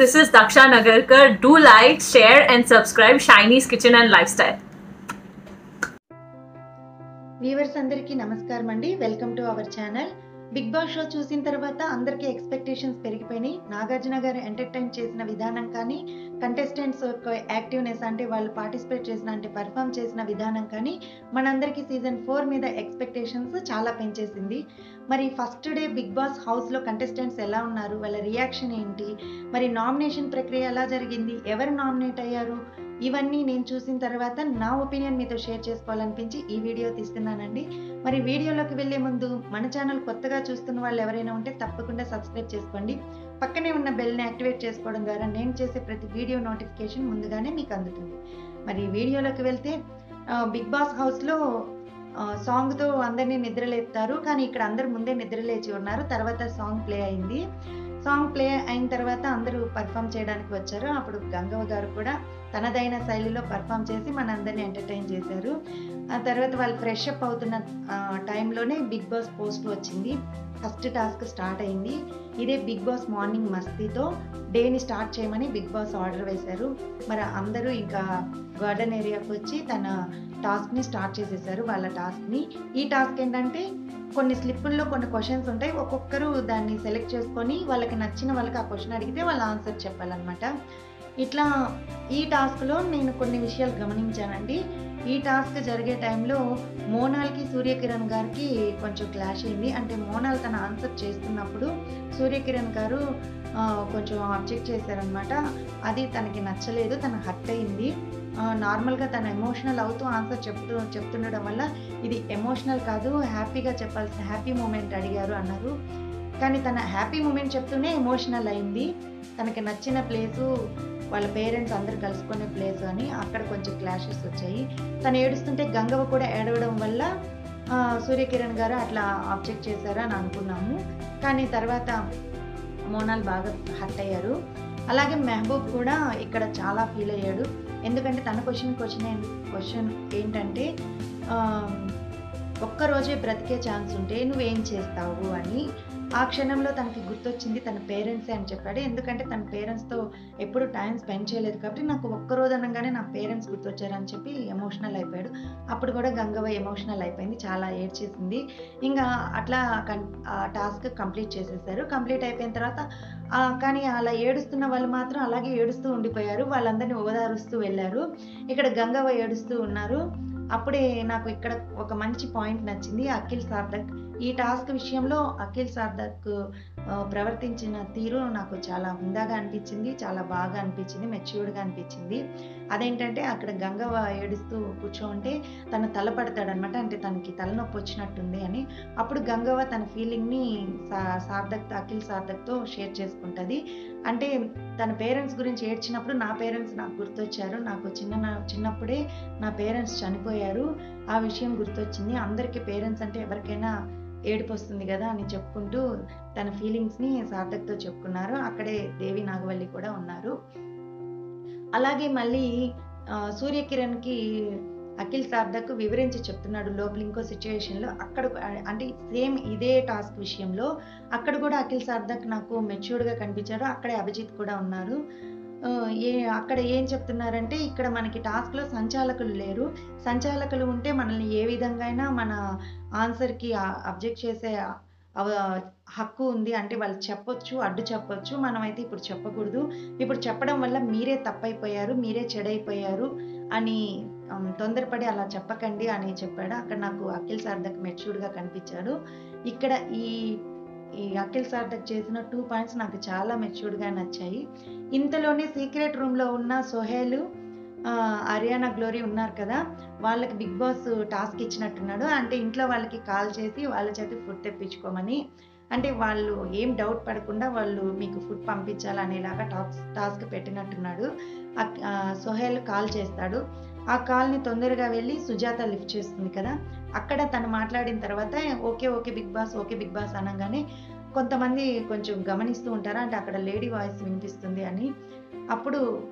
this is Daksha Nagarkar. Do like, share, and subscribe Shiny's Kitchen and Lifestyle. Viewers అందరికీ నమస్కారం అండి welcome to our channel Bigg Boss show చూసిన తర్వాత అందరికీ expectations పెరిగిపోయినాయి నాగార్జున గారు ఎంటర్టైన్ చేసిన విధానం కానీ కంటెస్టెంట్స్ యొక్క యాక్టివ్నెస్ అంటే వాళ్ళు పార్టిసిపేట్ చేసిన అంటే పర్ఫామ్ చేసిన విధానం కానీ మనందరికీ సీజన్ ఫోర్ మీద ఎక్స్పెక్టేషన్స్ చాలా పెంచేసింది మరి ఫస్ట్ డే బిగ్ బాస్ హౌస్లో కంటెస్టెంట్స్ ఎలా ఉన్నారు వాళ్ళ రియాక్షన్ ఏంటి మరి నామినేషన్ ప్రక్రియ ఎలా జరిగింది ఎవరు నామినేట్ అయ్యారు ఇవన్నీ నేను చూసిన తర్వాత నా ఒపీనియన్ మీతో షేర్ చేసుకోవాలనిపించి ఈ వీడియో తీస్తున్నానండి మరి వీడియోలోకి వెళ్ళే ముందు మన ఛానల్ కొత్తగా చూస్తున్న వాళ్ళు ఎవరైనా ఉంటే తప్పకుండా సబ్స్క్రైబ్ చేసుకోండి పక్కనే ఉన్న బెల్ని యాక్టివేట్ చేసుకోవడం ద్వారా నేను చేసే ప్రతి వీడియో నోటిఫికేషన్ ముందుగానే మీకు అందుతుంది మరి వీడియోలోకి వెళ్తే ఆ, బిగ్ బాస్ హౌస్లో ఆ, సాంగ్తో అందరినీ నిద్రలేపుతారు కానీ ఇక్కడ అందరు ముందే నిద్రలేచి ఉన్నారు తర్వాత సాంగ్ ప్లే అయింది సాంగ్ ప్లే అయిన తర్వాత అందరూ పర్ఫామ్ చేయడానికి వచ్చారు అప్పుడు గంగవ్వ గారు కూడా తనదైన శైలిలో పర్ఫామ్ చేసి మన అందరినీ ఎంటర్టైన్ చేశారు ఆ తర్వాత వాళ్ళు ఫ్రెష్ అప్ అవుతున్న ఆ, టైంలోనే బిగ్ బాస్ పోస్ట్ వచ్చింది ఫస్ట్ టాస్క్ స్టార్ట్ అయింది ఇదే బిగ్ బాస్ మార్నింగ్ మస్తీతో డేని స్టార్ట్ చేయమని బిగ్ బాస్ ఆర్డర్ వేశారు మరి అందరూ ఇంకా గార్డెన్ ఏరియాకి వచ్చి తన టాస్క్ని స్టార్ట్ చేసేసారు వాళ్ళ టాస్క్ని ఈ టాస్క్ ఏంటంటే కొన్ని స్లిప్పుల్లో కొన్ని క్వశ్చన్స్ ఉంటాయి ఒక్కొక్కరు దాన్ని సెలెక్ట్ చేసుకొని వాళ్ళకి నచ్చిన వాళ్ళకి ఆ క్వశ్చన్ అడిగితే వాళ్ళ ఆన్సర్ చెప్పాలన్నమాట ఇట్లా ఈ టాస్క్లో నేను కొన్ని విషయాలు గమనించానండి ఈ టాస్క్ జరిగే టైంలో మోనాల్కి సూర్యకిరణ్ గారికి కొంచెం క్లాష్ అయింది అంటే మోనాల్ తన ఆన్సర్ చేస్తున్నప్పుడు సూర్యకిరణ్ గారు ఆ, కొంచెం అబ్జెక్ట్ చేశారనమాట అది తనకి నచ్చలేదు తన హర్ట్ అయింది ఆ, నార్మల్గా తను ఎమోషనల్ అవుతూ ఆన్సర్ చెప్తూ చెప్తుండడం వల్ల ఇది ఎమోషనల్ కాదు హ్యాపీగా చెప్పాల్సిన హ్యాపీ మూమెంట్ అడిగారు అన్నారు కానీ తన హ్యాపీ మూమెంట్ చెప్తూనే ఎమోషనల్ అయింది తనకి నచ్చిన ప్లేసు వాళ్ళ పేరెంట్స్ అందరు కలుసుకునే ప్లేస్ అని అక్కడ కొంచెం క్లాషెస్ వచ్చాయి తను ఏడుస్తుంటే గంగవ్వ కూడా ఏడవడం వల్ల ఆ, సూర్యకిరణ్ గారు అట్లా ఆబ్జెక్ట్ చేశారు అని అనుకున్నాము కానీ తర్వాత మోనాల్ బాగా హర్ట్ అయ్యారు అలాగే మెహబూబ్ కూడా ఇక్కడ చాలా ఫీల్ అయ్యాడు ఎందుకంటే తన క్వశ్చన్ క్వశ్చన్ క్వశ్చన్ ఏంటంటే ఆ, ఒక్కరోజే బ్రతికే ఛాన్స్ ఉంటే నువ్వేం చేస్తావు అని ఆ క్షణంలో తనకి గుర్తొచ్చింది తన పేరెంట్సే అని చెప్పాడు ఎందుకంటే తన పేరెంట్స్తో ఎప్పుడు టైం స్పెండ్ చేయలేదు కాబట్టి నాకు ఒక్కరోజు అనగానే నా పేరెంట్స్ గుర్తొచ్చారని చెప్పి ఎమోషనల్ అయిపోయాడు అప్పుడు కూడా గంగవ్వ ఎమోషనల్ అయిపోయింది చాలా ఏడ్చేసింది ఇంకా అట్లా కన్ ఆ టాస్క్ కంప్లీట్ చేసేసారు కంప్లీట్ అయిపోయిన తర్వాత ఆ, కానీ అలా ఏడుస్తున్న వాళ్ళు మాత్రం అలాగే ఏడుస్తూ ఉండిపోయారు వాళ్ళందరినీ ఓదారుస్తూ వెళ్ళారు ఇక్కడ గంగవ్వ ఏడుస్తూ ఉన్నారు అప్పుడే నాకు ఇక్కడ ఒక మంచి పాయింట్ నచ్చింది అఖిల్ సార్థక్ ఈ టాస్క్ విషయంలో అఖిల్ సార్థక్ ఆ, ప్రవర్తించిన తీరు నాకు చాలా హుందాగా అనిపించింది చాలా బాగా అనిపించింది మెచ్యూర్డ్గా అనిపించింది అదేంటంటే అక్కడ గంగవ్వ ఏడుస్తూ కూర్చోంటే తన తల పడతాడనమాట అంటే తనకి తలనొప్పి వచ్చినట్టుంది అని అప్పుడు గంగవ్వ తన ఫీలింగ్ని సా సార్థక్ అఖిల్ సార్థక్తో షేర్ చేసుకుంటుంది అంటే తన పేరెంట్స్ గురించి ఏడ్చినప్పుడు నా పేరెంట్స్ నాకు గుర్తొచ్చారు నాకు చిన్న చిన్నప్పుడే నా పేరెంట్స్ చనిపోయారు ఆ విషయం గుర్తొచ్చింది అందరికీ పేరెంట్స్ అంటే ఎవరికైనా ఏడుపు వస్తుంది కదా అని చెప్పుకుంటూ తన ఫీలింగ్స్ని సార్థక్తో చెప్పుకున్నారు అక్కడే దేవి నాగవల్లి కూడా ఉన్నారు అలాగే మళ్ళీ ఆ, సూర్యకిరణ్కి అఖిల్ సార్థక్ వివరించి చెప్తున్నాడు లోపల ఇంకో సిచ్యువేషన్లో అక్కడ అంటే సేమ్ ఇదే టాస్క్ విషయంలో అక్కడ కూడా అఖిల్ సార్థక్ నాకు మెచ్యూర్డ్గా కనిపించారు అక్కడే అభిజిత్ కూడా ఉన్నారు ఆ, ఏ అక్కడ ఏం చెప్తున్నారంటే ఇక్కడ మనకి టాస్క్లో సంచాలకులు లేరు సంచాలకులు ఉంటే మనల్ని ఏ విధంగా అయినా మన ఆన్సర్కి అబ్జెక్ట్ చేసే అవ- హక్కు ఉంది అంటే వాళ్ళు చెప్పొచ్చు అడ్డు చెప్పొచ్చు మనమైతే ఇప్పుడు చెప్పకూడదు ఇప్పుడు చెప్పడం వల్ల మీరే తప్పైపోయారు మీరే చెడైపోయారు అని ఉమ్, తొందరపడి అలా చెప్పకండి అని చెప్పాడు అక్కడ నాకు అఖిల్ సార్థక్ మెచ్యూర్డ్గా కనిపించాడు ఇక్కడ ఈ ఈ అఖిల్ సార్థక్ చేసిన టూ పాయింట్స్ నాకు చాలా మెచ్యూర్డ్గా నచ్చాయి ఇంతలోనే సీక్రెట్ రూమ్లో ఉన్న సోహేలు ఆ, హర్యానా గ్లోరీ ఉన్నారు కదా వాళ్ళకి బిగ్ బాస్ టాస్క్ ఇచ్చినట్టున్నాడు అంటే ఇంట్లో వాళ్ళకి కాల్ చేసి వాళ్ళ చేత ఫుడ్ తెప్పించుకోమని అంటే వాళ్ళు ఏం డౌట్ పడకుండా వాళ్ళు మీకు ఫుడ్ పంపించాలి అనేలాగా టాస్క్ టాస్క్ పెట్టినట్టున్నాడు అక్- ఆ, సోహేల్ కాల్ చేస్తాడు ఆ కాల్ని తొందరగా వెళ్ళి సుజాత లిఫ్ట్ చేస్తుంది కదా అక్కడ తను మాట్లాడిన తర్వాత okay okay Bigg Boss okay Bigg Boss అనగానే కొంతమంది కొంచెం గమనిస్తూ ఉంటారు అంటే అక్కడ లేడీ వాయిస్ వినిపిస్తుంది అని అప్పుడు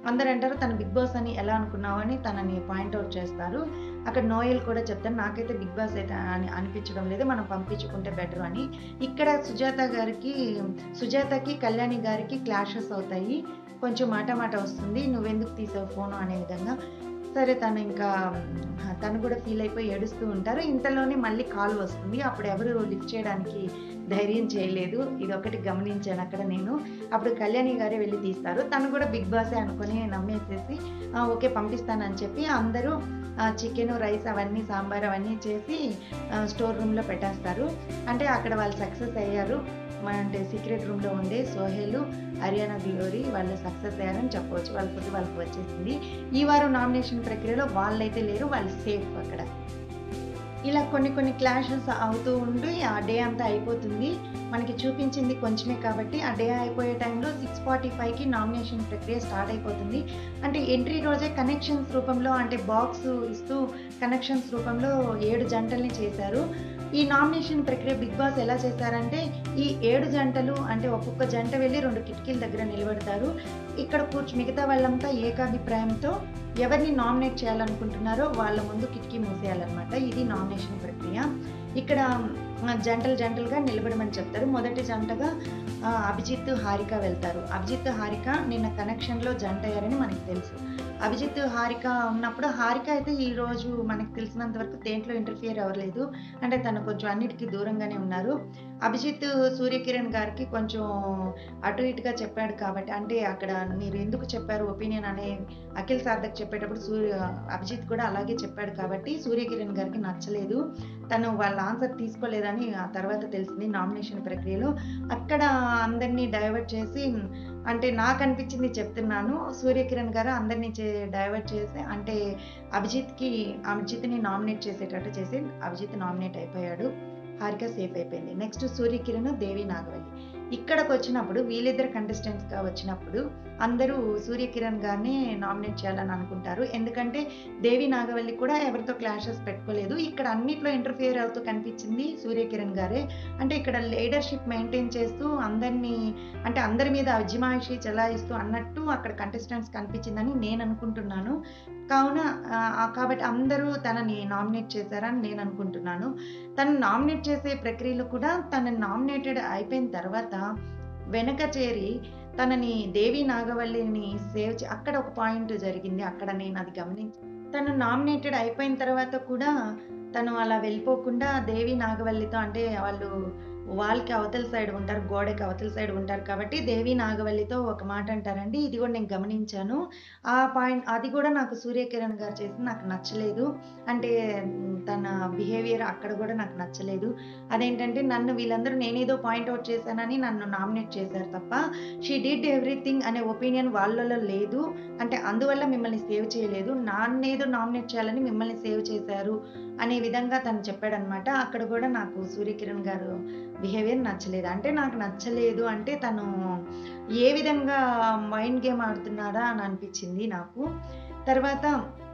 అందరు అంటారు తను బిగ్ బాస్ అని ఎలా అనుకున్నావు అని తనని పాయింట్అవుట్ చేస్తారు అక్కడ నోయల్ కూడా చెప్తారు నాకైతే బిగ్ బాస్ అయితే అని అనిపించడం లేదు మనం పంపించుకుంటే బెటర్ అని ఇక్కడ సుజాత గారికి సుజాతకి కళ్యాణి గారికి క్లాషెస్ అవుతాయి కొంచెం మాట మాట వస్తుంది నువ్వెందుకు తీసావు ఫోను అనే విధంగా సరే తను ఇంకా తను కూడా ఫీల్ అయిపోయి ఏడుస్తూ ఉంటారు ఇంతలోనే మళ్ళీ కాల్ వస్తుంది అప్పుడు ఎవరు లిఫ్ట్ చేయడానికి ధైర్యం చేయలేదు ఇది ఒకటి గమనించాను అక్కడ నేను అప్పుడు కళ్యాణి గారే వెళ్ళి తీస్తారు తను కూడా బిగ్ బాసే అనుకొని నమ్మేసేసి "ఆ, ఓకే పంపిస్తానని చెప్పి అందరూ చికెన్ రైస్ అవన్నీ సాంబార్ అవన్నీ చేసి ఆ, స్టోర్ రూమ్లో పెట్టేస్తారు అంటే అక్కడ వాళ్ళు సక్సెస్ అయ్యారు మన అంటే సీక్రెట్ రూమ్లో ఉండే సోహెలు హర్యానా గ్లోరీ వాళ్ళు సక్సెస్ అయ్యారని చెప్పవచ్చు వాళ్ళ ఫుడ్ వాళ్ళకి వచ్చేసింది ఈ వారం నామినేషన్ ప్రక్రియలో వాళ్ళైతే లేరు వాళ్ళు సేఫ్ అక్కడ ఇలా కొన్ని కొన్ని క్లాషెస్ అవుతూ ఉండి ఆ డే అంతా అయిపోతుంది మనకి చూపించింది కొంచెమే కాబట్టి ఆ డే అయిపోయే టైంలో సిక్స్ ఫార్టీ ఫైవ్కి నామినేషన్ ప్రక్రియ స్టార్ట్ అయిపోతుంది అంటే ఎంట్రీ రోజే కనెక్షన్స్ రూపంలో అంటే బాక్స్ ఇస్తూ కనెక్షన్స్ రూపంలో ఏడు జంటల్ని చేశారు ఈ నామినేషన్ ప్రక్రియ బిగ్ బాస్ ఎలా చేశారంటే ఈ ఏడు జంటలు అంటే ఒక్కొక్క జంట వెళ్ళి రెండు కిటికీల దగ్గర నిలబడతారు ఇక్కడ కూర్చు మిగతా వాళ్ళంతా ఏకాభిప్రాయంతో ఎవరిని నామినేట్ చేయాలనుకుంటున్నారో వాళ్ళ ముందు కిటికీ మూసేయాలన్నమాట ఇది నామినేషన్ ప్రక్రియ ఇక్కడ ఆ, జంటలు జంటలుగా నిలబడమని చెప్తారు మొదటి జంటగా ఆ, అభిజిత్ హారిక వెళ్తారు అభిజిత్ హారిక నిన్న కనెక్షన్లో జంట అయ్యారని మనకి తెలుసు అభిజిత్ హారిక ఉన్నప్పుడు హారిక అయితే ఈ రోజు మనకు తెలిసినంత వరకు దేంట్లో ఇంటర్ఫియర్ అవ్వలేదు అంటే తను కొంచెం అన్నిటికీ దూరంగానే ఉన్నారు అభిజిత్ సూర్యకిరణ్ గారికి కొంచెం అటు ఇటుగా చెప్పాడు కాబట్టి అంటే అక్కడ మీరు ఎందుకు చెప్పారు ఒపీనియన్ అనే అఖిల్ సార్థక్ చెప్పేటప్పుడు సూర్య అభిజిత్ కూడా అలాగే చెప్పాడు కాబట్టి సూర్యకిరణ్ గారికి నచ్చలేదు తను వాళ్ళ ఆన్సర్ తీసుకోలేదని ఆ తర్వాత తెలిసింది నామినేషన్ ప్రక్రియలో అక్కడ అందరినీ డైవర్ట్ చేసి అంటే నాకు అనిపించింది చెప్తున్నాను సూర్యకిరణ్ గారు అందరినీ చే డైవర్ట్ చేసి అంటే అభిజిత్కి అభిజిత్ని నామినేట్ చేసేటట్టు చేసి అభిజిత్ నామినేట్ అయిపోయాడు హారిక సేఫ్ అయిపోయింది నెక్స్ట్ సూర్యకిరణ్ దేవి నాగవల్లి ఇక్కడికి వచ్చినప్పుడు వీళ్ళిద్దరు కంటెస్టెంట్స్గా వచ్చినప్పుడు అందరూ సూర్యకిరణ్ గారిని నామినేట్ చేయాలని అనుకుంటారు ఎందుకంటే దేవి నాగవల్లి కూడా ఎవరితో క్లాషెస్ పెట్టుకోలేదు ఇక్కడ అన్నిట్లో ఇంటర్ఫియర్ అవుతూ కనిపించింది సూర్యకిరణ్ గారే అంటే ఇక్కడ లీడర్షిప్ మెయింటైన్ చేస్తూ అందరినీ అంటే అందరి మీద అజమాయిషి చెలాయిస్తూ అన్నట్టు అక్కడ కంటెస్టెంట్స్ కనిపించిందని నేను అనుకుంటున్నాను కావున ఆ, కాబట్టి అందరూ తనని నామినేట్ చేశారని నేను అనుకుంటున్నాను తను నామినేట్ చేసే ప్రక్రియలో కూడా తన నామినేటెడ్ అయిపోయిన తర్వాత వెనక చేరి తనని దేవి నాగవల్లిని సేవ్ చే అక్కడ ఒక పాయింట్ జరిగింది అక్కడ నేను అది గమనించి తను నామినేటెడ్ అయిపోయిన తర్వాత కూడా తను అలా వెళ్ళిపోకుండా దేవి నాగవల్లితో అంటే వాళ్ళు వాళ్ళకి అవతల సైడ్ ఉంటారు గోడకి అవతల సైడ్ ఉంటారు కాబట్టి దేవి నాగవల్లితో ఒక మాట అంటారండి ఇది కూడా నేను గమనించాను ఆ పాయింట్ అది కూడా నాకు సూర్యకిరణ్ గారు చేసి నాకు నచ్చలేదు అంటే మ్, తన బిహేవియర్ అక్కడ కూడా నాకు నచ్చలేదు అదేంటంటే నన్ను వీళ్ళందరూ నేనేదో పాయింట్అవుట్ చేశానని నన్ను నామినేట్ చేశారు తప్ప షీ డిడ్ ఎవ్రీథింగ్ అనే ఒపీనియన్ వాళ్ళలో లేదు అంటే అందువల్ల మిమ్మల్ని సేవ్ చేయలేదు నాన్నేదో నామినేట్ చేయాలని మిమ్మల్ని సేవ్ చేశారు అనే విధంగా తను చెప్పాడనమాట అక్కడ కూడా నాకు సూర్యకిరణ్ గారు బిహేవియర్ నచ్చలేదు అంటే నాకు నచ్చలేదు అంటే తను ఏ విధంగా మైండ్ గేమ్ ఆడుతున్నారా అని అనిపించింది నాకు తర్వాత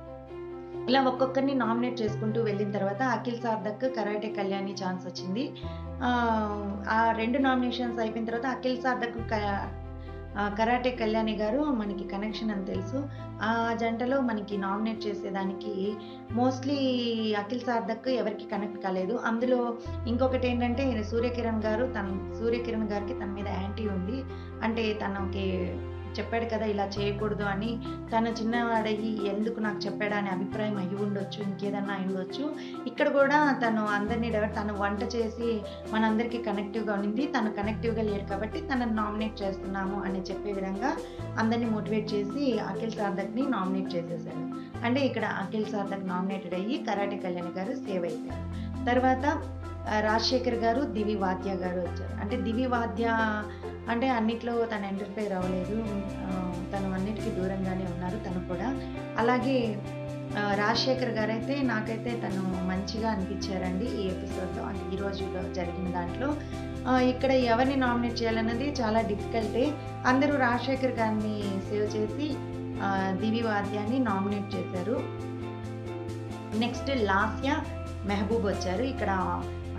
ఇలా ఒక్కొక్కరిని నామినేట్ చేసుకుంటూ వెళ్ళిన తర్వాత అఖిల్ సార్థక్ కరాటే కళ్యాణి ఛాన్స్ వచ్చింది ఆ, ఆ రెండు నామినేషన్స్ అయిపోయిన తర్వాత అఖిల్ సార్థక్ క- ఆ, కరాటే కళ్యాణి గారు మనకి కనెక్షన్ అని తెలుసు ఆ జంటలో మనకి నామినేట్ చేసేదానికి మోస్ట్లీ అఖిల్ సార్థక్ ఎవరికి కనెక్ట్ కాలేదు అందులో ఇంకొకటి ఏంటంటే సూర్యకిరణ్ గారు తన సూర్యకిరణ్ గారికి తన మీద యాంటీ ఉంది అంటే తనకి చెప్పాడు కదా ఇలా చేయకూడదు అని తను చిన్నవాడయ్యి ఎందుకు నాకు చెప్పాడా అనే అభిప్రాయం అయ్యి ఉండొచ్చు ఇంకేదన్నా అయి ఉండొచ్చు ఇక్కడ కూడా తను అందరినీ డైవర్ట్ తను వంట చేసి మనందరికీ కనెక్టివ్గా ఉంది తను కనెక్టివ్గా లేడు కాబట్టి తనని నామినేట్ చేస్తున్నాము అని చెప్పే విధంగా అందరినీ మోటివేట్ చేసి అఖిల్ సార్థక్ని నామినేట్ చేసేసాడు అంటే ఇక్కడ అఖిల్ సార్థక్ నామినేటెడ్ అయ్యి కరాటే కళ్యాణ్ గారు సేవ్ అయిపోయారు తర్వాత ఆ, రాజశేఖర్ గారు దివి వాద్య గారు వచ్చారు అంటే దివి వాద్య అంటే అన్నిట్లో తను ఎంటర్ఫైర్ అవ్వలేదు ఆ, తను అన్నిటికీ దూరంగానే ఉన్నారు తను కూడా అలాగే ఆ, రాజశేఖర్ గారు అయితే నాకైతే తను మంచిగా అనిపించారండి ఈ ఎపిసోడ్లో అంటే ఈ రోజులో జరిగిన దాంట్లో ఆ, ఇక్కడ ఎవరిని నామినేట్ చేయాలన్నది చాలా డిఫికల్టే అందరూ రాజశేఖర్ గారిని సేవ్ చేసి ఆ, దివి వాద్యాన్ని నామినేట్ చేశారు నెక్స్ట్ లాస్య మెహబూబ్ వచ్చారు ఇక్కడ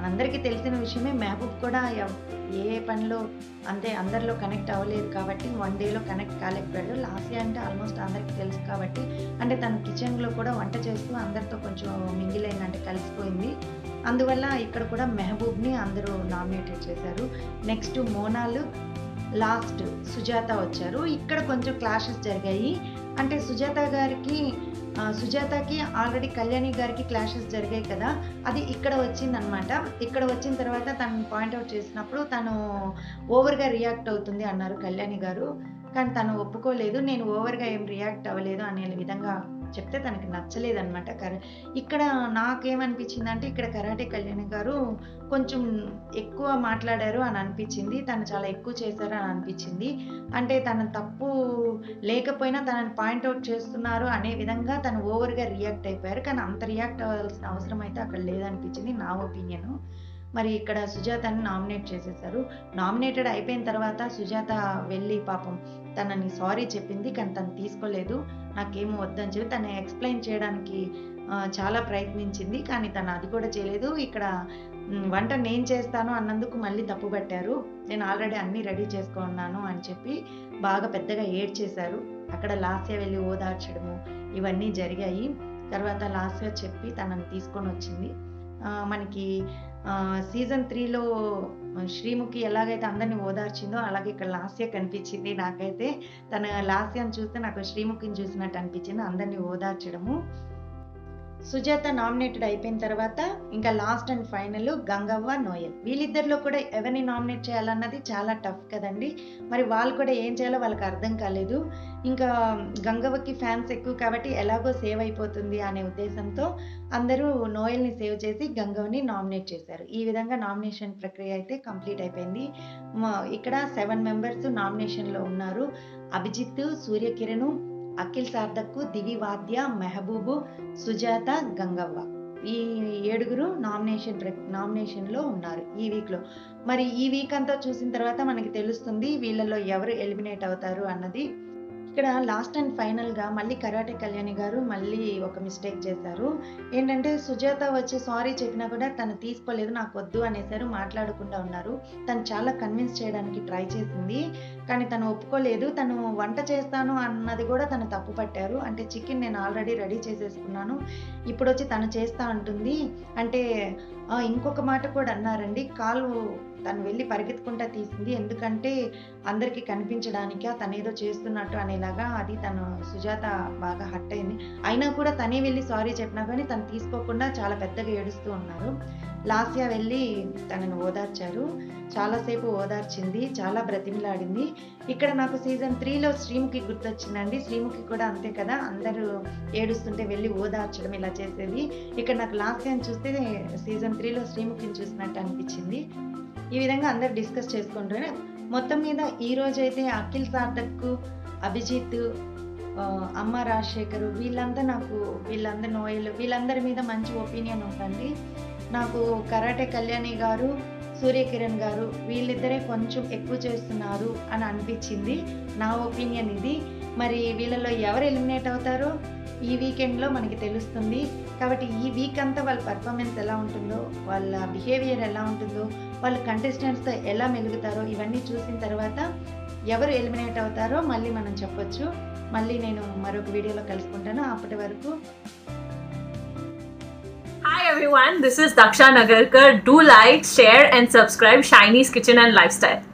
అందరికీ తెలిసిన విషయమే మహబూబ్ కూడా ఎవ్- ఏ పనిలో అంతే అందరిలో కనెక్ట్ అవ్వలేదు కాబట్టి వన్ డేలో కనెక్ట్ కాలేకపోయాడు లాస్ట్ అంటే ఆల్మోస్ట్ అందరికీ తెలుసు కాబట్టి అంటే తన కిచెన్లో కూడా వంట చేస్తూ అందరితో కొంచెం మింగిల్ అయిందంటే కలిసిపోయింది అందువల్ల ఇక్కడ కూడా మెహబూబ్ని అందరూ నామినేటెడ్ చేశారు నెక్స్ట్ మోనాలు లాస్ట్ సుజాత వచ్చారు ఇక్కడ కొంచెం క్లాషెస్ జరిగాయి అంటే సుజాత గారికి ఆ, సుజాతకి ఆల్రెడీ కళ్యాణి గారికి క్లాషెస్ జరిగాయి కదా అది ఇక్కడ వచ్చిందనమాట ఇక్కడ వచ్చిన తర్వాత తను పాయింట్అవుట్ చేసినప్పుడు తను ఓవర్గా రియాక్ట్ అవుతుంది అన్నారు కళ్యాణి గారు కానీ తను ఒప్పుకోలేదు నేను ఓవర్గా ఏం రియాక్ట్ అవ్వలేదు అనే విధంగా చెప్తే తనకి నచ్చలేదన్నమాట కర ఇక్కడ నాకేమనిపించింది అంటే ఇక్కడ కరాటే కళ్యాణి గారు కొంచెం ఎక్కువ మాట్లాడారు అని అనిపించింది తను చాలా ఎక్కువ చేశారు అని అనిపించింది అంటే తన తప్పు లేకపోయినా తనని పాయింట్అవుట్ చేస్తున్నారు అనే విధంగా తను ఓవర్గా రియాక్ట్ అయిపోయారు కానీ అంత రియాక్ట్ అవ్వాల్సిన అవసరం అయితే అక్కడ లేదనిపించింది నా ఒపీనియన్ మరి ఇక్కడ సుజాతని నామినేట్ చేసేసారు నామినేటెడ్ అయిపోయిన తర్వాత సుజాత వెళ్ళి పాపం తనని సారీ చెప్పింది కానీ తను తీసుకోలేదు నాకేం వద్దని చెప్పి తను ఎక్స్ప్లెయిన్ చేయడానికి ఆ, చాలా ప్రయత్నించింది కానీ తను అది కూడా చేయలేదు ఇక్కడ మ్, వంట నేను చేస్తాను అన్నందుకు మళ్ళీ తప్పు పట్టారు నేను ఆల్రెడీ అన్నీ రెడీ చేసుకున్నాను అని చెప్పి బాగా పెద్దగా ఏడ్చేశారు అక్కడ లాస్య వెళ్ళి ఓదార్చడము ఇవన్నీ జరిగాయి తర్వాత లాస్య చెప్పి తనని తీసుకొని వచ్చింది ఆ, మనకి సీజన్ త్రీలో శ్రీముఖి ఎలాగైతే అందరిని ఓదార్చిందో అలాగే ఇక్కడ లాస్య కనిపించింది నాకైతే తన లాస్యాన్ని చూస్తే నాకు శ్రీముఖిని చూసినట్టు అనిపించింది అందరినీ ఓదార్చడము సుజాత నామినేటెడ్ అయిపోయిన తర్వాత ఇంకా last and final Gangavva Noel వీళ్ళిద్దరిలో కూడా ఎవరిని నామినేట్ చేయాలన్నది చాలా టఫ్ కదండి మరి వాళ్ళు కూడా ఏం చేయాలో వాళ్ళకి అర్థం కాలేదు ఇంకా గంగవ్వకి ఫ్యాన్స్ ఎక్కువ కాబట్టి ఎలాగో సేవ్ అయిపోతుంది అనే ఉద్దేశంతో అందరూ నోయల్ని సేవ్ చేసి గంగవ్వని నామినేట్ చేశారు ఈ విధంగా నామినేషన్ ప్రక్రియ అయితే కంప్లీట్ అయిపోయింది మ- ఇక్కడ సెవెన్ మెంబర్స్ నామినేషన్లో ఉన్నారు అభిజిత్ సూర్యకిరణ్ అఖిల్ సార్థక్ దివి వాద్య మెహబూబు సుజాత గంగవ్వ ఈ ఏడుగురు నామినేషన్ నామినేషన్లో ఉన్నారు ఈ వీక్లో మరి ఈ వీక్ అంతా చూసిన తర్వాత మనకి తెలుస్తుంది వీళ్ళలో ఎవరు ఎలిమినేట్ అవుతారు అన్నది ఇక్కడ లాస్ట్ అండ్ ఫైనల్గా మళ్ళీ కరాటే కళ్యాణి గారు మళ్ళీ ఒక మిస్టేక్ చేశారు ఏంటంటే సుజాత వచ్చి సారీ చెప్పినా కూడా తను తీసుకోలేదు నాకు వద్దు అనేసారు మాట్లాడకుండా ఉన్నారు తను చాలా కన్విన్స్ చేయడానికి ట్రై చేసింది కానీ తను ఒప్పుకోలేదు తను వంట చేస్తాను అన్నది కూడా తను తప్పు పట్టారు అంటే చికెన్ నేను ఆల్రెడీ రెడీ చేసేసుకున్నాను ఇప్పుడు వచ్చి తను చేస్తా అంటుంది అంటే ఆ, ఇంకొక మాట కూడా అన్నారండి కాలు తను వెళ్ళి పరిగెత్తుకుంటా తీసింది ఎందుకంటే అందరికీ కనిపించడానికి తను ఏదో చేస్తున్నట్టు అనేలాగా అది తను సుజాత బాగా హట్ అయింది అయినా కూడా తనే వెళ్ళి సారీ చెప్పినా కానీ తను తీసుకోకుండా చాలా పెద్దగా ఏడుస్తూ ఉన్నారు లాస్యా వెళ్ళి తనను ఓదార్చారు చాలాసేపు ఓదార్చింది చాలా బ్రతిమిలాడింది ఇక్కడ నాకు సీజన్ త్రీలో శ్రీముఖి గుర్తొచ్చిందండి శ్రీముఖి కూడా అంతే కదా అందరూ ఏడుస్తుంటే వెళ్ళి ఓదార్చడం ఇలా చేసేది ఇక్కడ నాకు లాస్ట్ టైం చూస్తే సీజన్ త్రీలో శ్రీముఖిని చూసినట్టు అనిపించింది ఈ విధంగా అందరు డిస్కస్ చేసుకుంటూనే మొత్తం మీద ఈ రోజు అయితే అఖిల్ సార్థక్ అభిజిత్ ఆ, అమ్మ రాజశేఖర్ వీళ్ళంతా నాకు వీళ్ళందరి నోయల్ వీళ్ళందరి మీద మంచి ఒపీనియన్ ఉంటుంది నాకు కరాటే కళ్యాణి గారు సూర్యకిరణ్ గారు వీళ్ళిద్దరే కొంచెం ఎక్కువ చేస్తున్నారు అని అనిపించింది నా ఒపీనియన్ ఇది మరి వీళ్ళలో ఎవరు ఎలిమినేట్ అవుతారో ఈ వీకెండ్లో మనకి తెలుస్తుంది కాబట్టి ఈ వీక్ అంతా వాళ్ళ పర్ఫార్మెన్స్ ఎలా ఉంటుందో వాళ్ళ బిహేవియర్ ఎలా ఉంటుందో వాళ్ళ కంటెస్టెంట్స్తో ఎలా మెలుగుతారో ఇవన్నీ చూసిన తర్వాత ఎవరు ఎలిమినేట్ అవుతారో మళ్ళీ మనం చెప్పొచ్చు మళ్ళీ నేను మరొక వీడియోలో కలుసుకుంటాను అప్పటి వరకు Hi everyone, this is Daksha Nagarkar. Do like, share, and subscribe Shiny's Kitchen and Lifestyle.